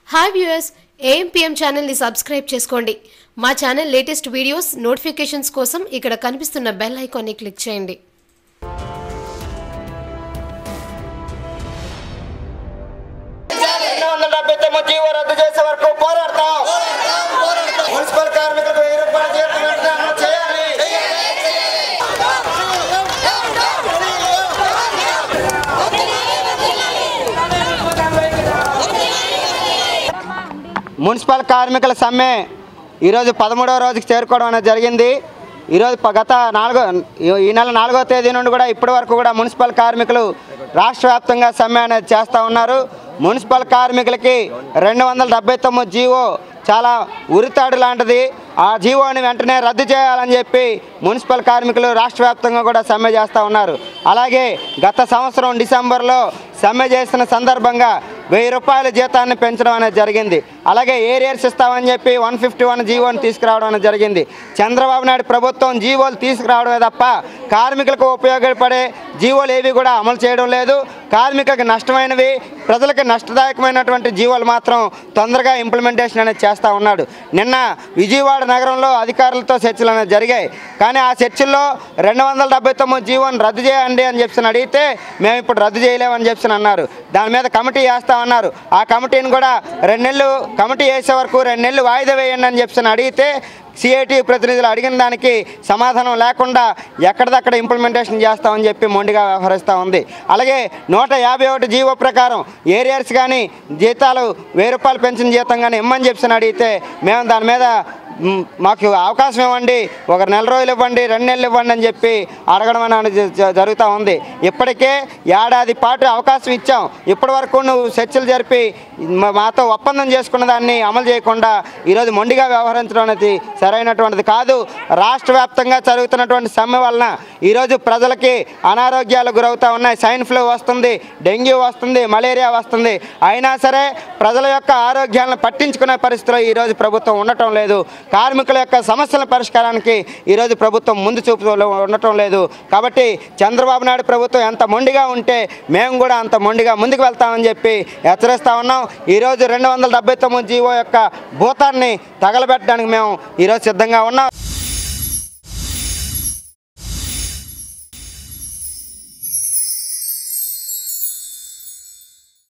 hi viewers AMPM ఛానల్ని subscribe చేసుకోండి మా ఛానల్ లేటెస్ట్ వీడియోస్ నోటిఫికేషన్స్ కోసం ఇక్కడ కనిపిస్తున్న బెల్ ఐకాన్ని క్లిక్ చేయండి రెండు వందల డెబ్బై తొమ్మిది జీవో రద్దు చేసే వరకు పోరాడతాం మున్సిపల్ కార్మికులకు వెయ్యి రూపాయల జీతం వెంటనే అమలు చేయాలి మున్సిపల్ కార్మికుల సమ్మె ఈరోజు పదమూడవ రోజుకి చేరుకోవడం అనేది జరిగింది ఈరోజు ప- గత నాలుగో ఈ నెల నాలుగో తేదీ నుండి కూడా ఇప్పటి వరకు కూడా మున్సిపల్ కార్మికులు రాష్ట్ర వ్యాప్తంగా సమ్మె అనేది చేస్తూ ఉన్నారు మున్సిపల్ కార్మికులకి రెండు వందల డెబ్బై తొమ్మిది జీవో చాలా ఉరితాడు లాంటిది ఆ జీవోని వెంటనే రద్దు చేయాలని చెప్పి మున్సిపల్ కార్మికులు రాష్ట్ర వ్యాప్తంగా కూడా సమ్మె చేస్తూ ఉన్నారు అలాగే గత సంవత్సరం డిసెంబర్లో సమ్మె చేసిన సందర్భంగా వెయ్యి రూపాయల జీతాన్ని పెంచడం అనేది జరిగింది అలాగే ఏరియర్స్ ఇస్తామని చెప్పి వన్ ఫిఫ్టీ వన్ జీవోని తీసుకురావడం అనేది జరిగింది చంద్రబాబు నాయుడు ప్రభుత్వం జీవోలు తీసుకురావడమే తప్ప కార్మికులకు ఉపయోగపడే జీవోలు ఏవి కూడా అమలు చేయడం లేదు కార్మికులకు నష్టమైనవి ప్రజలకు నష్టదాయకమైనటువంటి జీవోలు మాత్రం తొందరగా ఇంప్లిమెంటేషన్ అనేది చేస్తూ ఉన్నాడు నిన్న విజయవాడ నగరంలో అధికారులతో చర్చలు అనేది జరిగాయి కానీ ఆ చర్చల్లో రెండు వందల డెబ్బై తొమ్మిది జీవోని రద్దు చేయండి అని చెప్పి అడిగితే మేము ఇప్పుడు రద్దు చేయలేమని చెప్పి అన్నారు దాని మీద కమిటీ వేస్తామన్నారు ఆ కమిటీని కూడా రెండు నెలలు కమిటీ వేసే వరకు రెండు నెలలు వాయిదా వేయండి అని చెప్పి అడిగితే సిఐటి ప్రతినిధులు అడిగిన దానికి సమాధానం లేకుండా ఎక్కడిదక్కడ ఇంప్లిమెంటేషన్ చేస్తామని చెప్పి మొండిగా వ్యవహరిస్తూ ఉంది అలాగే నూట యాభై ఒకటి జీవో ప్రకారం ఏరియర్స్ కానీ జీతాలు వెయ్యి రూపాయలు పెంచిన జీతం కానీ ఇమ్మని చెప్పి అడిగితే మేము దాని మీద మ్, మాకు అవకాశం ఇవ్వండి ఒక నెల రోజులు ఇవ్వండి రెండు నెలలు ఇవ్వండి అని చెప్పి అడగడం అనేది జ- జ- జరుగుతూ ఉంది ఇప్పటికే ఏడాది పాటు అవకాశం ఇచ్చాం ఇప్పటి వరకు నువ్వు చర్చలు జరిపి మా- మాతో ఒప్పందం చేసుకున్న దాన్ని అమలు చేయకుండా ఈరోజు మొండిగా వ్యవహరించడం అనేది సరైనటువంటిది కాదు రాష్ట్ర వ్యాప్తంగా జరుగుతున్నటువంటి సమ్మె వలన ఈరోజు ప్రజలకి అనారోగ్యాలు గురవుతూ ఉన్నాయి సైన్ ఫ్లూ వస్తుంది డెంగ్యూ వస్తుంది మలేరియా వస్తుంది అయినా సరే ప్రజల యొక్క ఆరోగ్యాలను పట్టించుకునే పరిస్థితిలో ఈరోజు ప్రభుత్వం ఉండటం లేదు కార్మికుల యొక్క సమస్యల పరిష్కారానికి ఈరోజు ప్రభుత్వం ముందు చూపులో ఉండటం లేదు కాబట్టి చంద్రబాబు నాయుడు ప్రభుత్వం ఎంత మొండిగా ఉంటే మేము కూడా అంత మొండిగా ముందుకు వెళ్తామని చెప్పి హెచ్చరిస్తా ఉన్నాం ఈరోజు రెండు వందల డెబ్బై తొమ్మిది జీవో యొక్క భూతాన్ని తగలబెట్టడానికి మేము ఈరోజు సిద్ధంగా ఉన్నాం